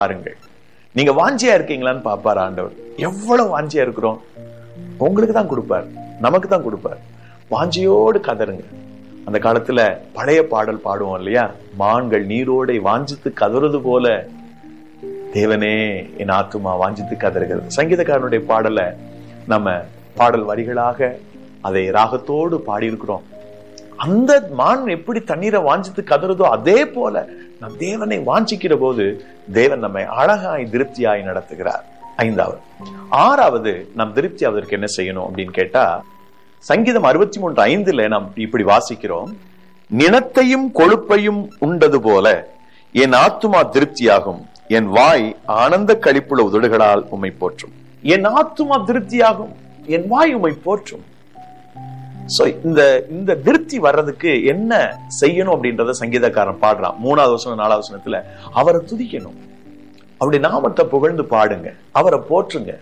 பாருங்கள் நீங்க வாஞ்சியா இருக்கீங்களான்னு பாப்பார் ஆண்டவர் எவ்வளவு வாஞ்சியா இருக்கிறோம் உங்களுக்கு தான் கொடுப்பார் நமக்கு தான் கொடுப்பார் வாஞ்சியோடு கதருங்க அந்த காலத்துல பழைய பாடல் பாடுவோம் இல்லையா மான்கள் நீரோடை வாஞ்சித்து கதறது போல தேவனே என் ஆத்துமா வாஞ்சித்து கதறுகிறது சங்கீதக்காரனுடைய பாடலை நம்ம பாடல் வரிகளாக அதை ராகத்தோடு பாடியிருக்கிறோம் அந்த மான் எப்படி தண்ணீரை வாஞ்சித்து கதறுதோ அதே போல நம் தேவனை வாஞ்சிக்கிற போது தேவன் நம்மை அழகாய் திருப்தியாய் நடத்துகிறார் ஐந்தாவது ஆறாவது நாம் திருப்தி ஆவதற்கு என்ன செய்யணும் அப்படின்னு கேட்டா சங்கீதம் அறுபத்தி மூன்று ஐந்துல நாம் இப்படி வாசிக்கிறோம் நினத்தையும் கொழுப்பையும் உண்டது போல என் ஆத்துமா திருப்தியாகும் என் வாய் ஆனந்த கழிப்புள்ள உதடுகளால் உம்மை போற்றும் என் ஆத்துமா திருப்தியாகும் என் வாய் உம்மை போற்றும் சோ இந்த இந்த திருப்தி வர்றதுக்கு என்ன செய்யணும் அப்படின்றத சங்கீதக்காரன் பாடுறான் மூணாவது வசனம் நாலாவது வசனத்துல அவரை துதிக்கணும் அவருடைய நாமத்தை புகழ்ந்து பாடுங்க அவரை போற்றுங்க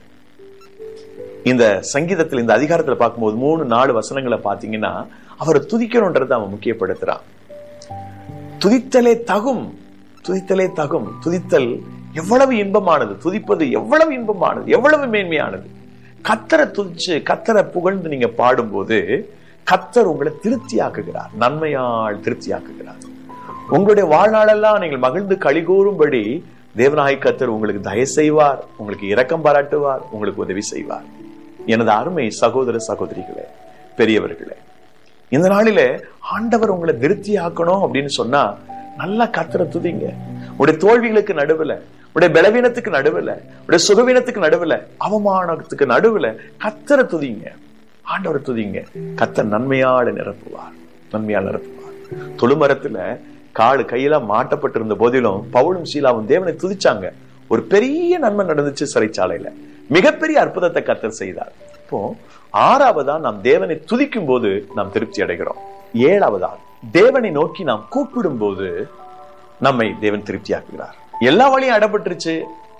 இந்த சங்கீதத்தில் இந்த அதிகாரத்துல பார்க்கும்போது மூணு நாலு வசனங்களை பாத்தீங்கன்னா அவரை துதிக்கணும்ன்றதை அவன் முக்கியப்படுத்துறான் துதித்தலே தகும் துதித்தலே தகும் துதித்தல் எவ்வளவு இன்பமானது துதிப்பது எவ்வளவு இன்பமானது எவ்வளவு மேன்மையானது கத்தரை துதிச்சு கத்தரை புகழ்ந்து நீங்க பாடும்போது கத்தர் உங்களை திருப்தியாக்குகிறார் நன்மையால் திருப்தியாக்குகிறார் உங்களுடைய வாழ்நாளெல்லாம் நீங்கள் மகிழ்ந்து கழிகூறும்படி தேவநாய் கத்தர் உங்களுக்கு தயவு செய்வார் உங்களுக்கு இரக்கம் பாராட்டுவார் உங்களுக்கு உதவி செய்வார் எனது அருமை சகோதர சகோதரிகளே பெரியவர்களே இந்த நாளிலே ஆண்டவர் உங்களை திருப்தி ஆக்கணும் அப்படின்னு சொன்னா நல்லா கத்தரை துதிங்க உடைய தோல்விகளுக்கு நடுவுல உடைய பலவீனத்துக்கு நடுவுல உடைய சுகவீனத்துக்கு நடுவுல அவமானத்துக்கு நடுவுல கத்தரை துதிங்க ஆண்டவரை துதிங்க கத்தர் நன்மையால நிரப்புவார் நன்மையால் நிரப்புவார் தொழுமரத்துல காடு கையில மாட்டப்பட்டிருந்த போதிலும் பவுலும் சீலாவும் தேவனை துதிச்சாங்க ஒரு பெரிய நன்மை நடந்துச்சு சிறைச்சாலையில மிகப்பெரிய அற்புதத்தை கத்தர் செய்தார் இப்போ ஆறாவதா நாம் தேவனை துதிக்கும் போது நாம் திருப்தி அடைகிறோம் ஏழாவதா தேவனை நோக்கி நாம் கூப்பிடும் போது நம்மை தேவன் திருப்தியாக்குகிறார் எல்லா வழியும் அடப்பட்டுருச்சு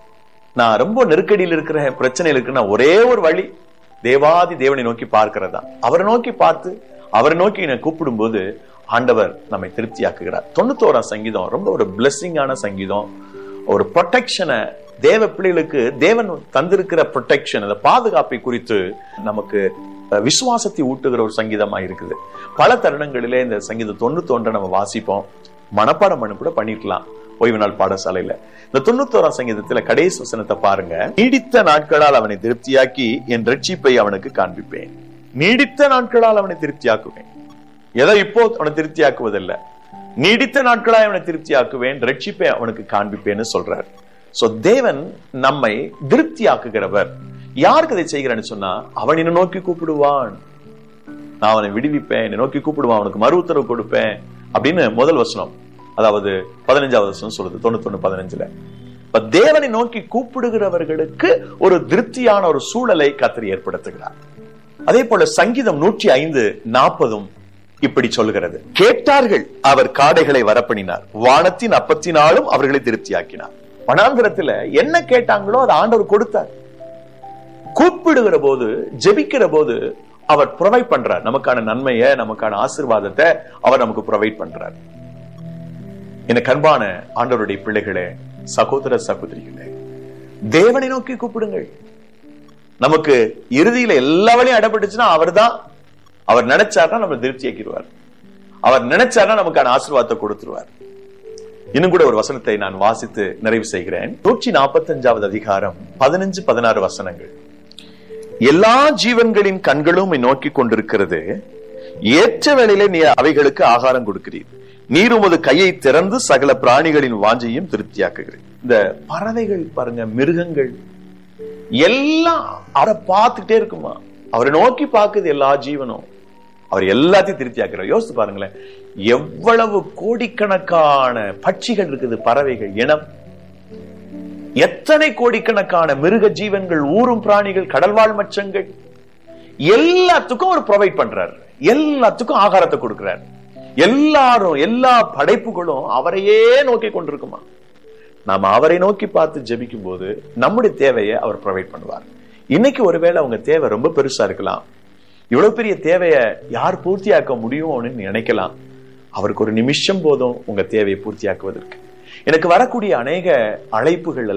நான் ரொம்ப நெருக்கடியில் இருக்கிற பிரச்சனையில் இருக்கிற ஒரே ஒரு வழி தேவாதி தேவனை நோக்கி பார்க்கிறதா அவரை நோக்கி பார்த்து அவரை நோக்கி என்னை கூப்பிடும் போது ஆண்டவர் நம்மை திருப்தியாக்குகிறார் தொண்ணூத்தோராம் சங்கீதம் ரொம்ப ஒரு பிளெஸ்ஸிங்கான சங்கீதம் ஒரு ப்ரொடெக்ஷனை தேவ பிள்ளைகளுக்கு தேவன் தந்திருக்கிற ப்ரொடெக்ஷன் அந்த பாதுகாப்பை குறித்து நமக்கு விசுவாசத்தை ஊட்டுகிற ஒரு சங்கீதமா இருக்குது பல தருணங்களிலே இந்த சங்கீதம் தொண்ணூத்தொன்றை நம்ம வாசிப்போம் மனப்பாடம் பண்ண கூட பண்ணிருக்கலாம் ஓய்வு நாள் பாடசாலையில இந்த தொண்ணூத்தோராம் சங்கீதத்துல கடைசி வசனத்தை பாருங்க நீடித்த நாட்களால் அவனை திருப்தியாக்கி என் ரட்சிப்பை அவனுக்கு காண்பிப்பேன் நீடித்த நாட்களால் அவனை திருப்தியாக்குவேன் ஏதோ இப்போ அவனை திருப்தியாக்குவதில்லை நீடித்த நாட்களாய் அவனை திருப்தியாக்குவேன் ரட்சிப்பை அவனுக்கு காண்பிப்பேன்னு சொல்றார் சோ தேவன் நம்மை திருப்தியாக்குகிறவர் யாருக்கு இதை செய்கிறேன்னு சொன்னா அவன் என்ன நோக்கி கூப்பிடுவான் நான் அவனை விடுவிப்பேன் என்னை நோக்கி கூப்பிடுவான் அவனுக்கு மறு உத்தரவு கொடுப்பேன் அப்படின்னு முதல் வசனம் அதாவது பதினஞ்சாவது வசனம் சொல்லுது தொண்ணூத்தொன்னு பதினஞ்சுல இப்ப தேவனை நோக்கி கூப்பிடுகிறவர்களுக்கு ஒரு திருப்தியான ஒரு சூழலை கத்தர் ஏற்படுத்துகிறார் அதே போல சங்கீதம் நூற்றி ஐந்து நாற்பதும் இப்படி சொல்கிறது கேட்டார்கள் அவர் காடைகளை வரப்பணினார் வானத்தின் அப்பத்தினாலும் அவர்களை திருப்தியாக்கினார் வனாந்திரத்துல என்ன கேட்டாங்களோ அதை ஆண்டவர் கொடுத்தார் கூப்பிடுகிற போது ஜெபிக்கிற போது அவர் ப்ரொவைட் பண்றார் நமக்கான நன்மையை நமக்கான ஆசிர்வாதத்தை அவர் நமக்கு ப்ரொவைட் பண்றார் என கண்பான ஆண்டவருடைய பிள்ளைகளே சகோதர சகோதரிகளே தேவனை நோக்கி கூப்பிடுங்கள் நமக்கு இறுதியில எல்லா வழியும் அடப்பட்டுச்சுன்னா அவர் தான் அவர் நினைச்சார்னா நம்ம திருப்தி ஆக்கிடுவார் அவர் நினைச்சார்னா நமக்கான ஆசீர்வாதத்தை கொடுத்துருவார் இன்னும் கூட ஒரு வசனத்தை நான் வாசித்து நிறைவு செய்கிறேன் நூற்றி நாற்பத்தி அஞ்சாவது அதிகாரம் பதினஞ்சு பதினாறு வசனங்கள் எல்லா ஜீவன்களின் கண்களும் நோக்கி கொண்டிருக்கிறது ஏற்ற வேளையிலே நீ அவைகளுக்கு ஆகாரம் கொடுக்கிறீர் நீர் உமது கையை திறந்து சகல பிராணிகளின் வாஞ்சையும் திருப்தியாக்குகிறேன் இந்த பறவைகள் பாருங்க மிருகங்கள் எல்லாம் அவரை பார்த்துட்டே இருக்குமா அவரை நோக்கி பார்க்குது எல்லா ஜீவனும் அவர் எல்லாத்தையும் திருப்தியாக்குறார் யோசித்து பாருங்களேன் எவ்வளவு கோடிக்கணக்கான பட்சிகள் இருக்குது பறவைகள் இனம் எத்தனை கோடிக்கணக்கான மிருக ஜீவன்கள் ஊரும் பிராணிகள் கடல்வாழ் மச்சங்கள் எல்லாத்துக்கும் அவர் ப்ரொவைட் பண்றார் எல்லாத்துக்கும் ஆகாரத்தை கொடுக்கிறார் எல்லாரும் எல்லா படைப்புகளும் அவரையே நோக்கி கொண்டிருக்குமா நாம அவரை நோக்கி பார்த்து ஜெபிக்கும் போது நம்முடைய தேவையை அவர் ப்ரொவைட் பண்ணுவார் இன்னைக்கு ஒருவேளை அவங்க தேவை ரொம்ப பெருசா இருக்கலாம் இவ்வளவு பெரிய தேவையை யார் பூர்த்தியாக்க முடியும்னு நினைக்கலாம் அவருக்கு ஒரு நிமிஷம் போதும் உங்க தேவையை பூர்த்தியாக்குவதற்கு எனக்கு வரக்கூடிய அநேக அழைப்புகள்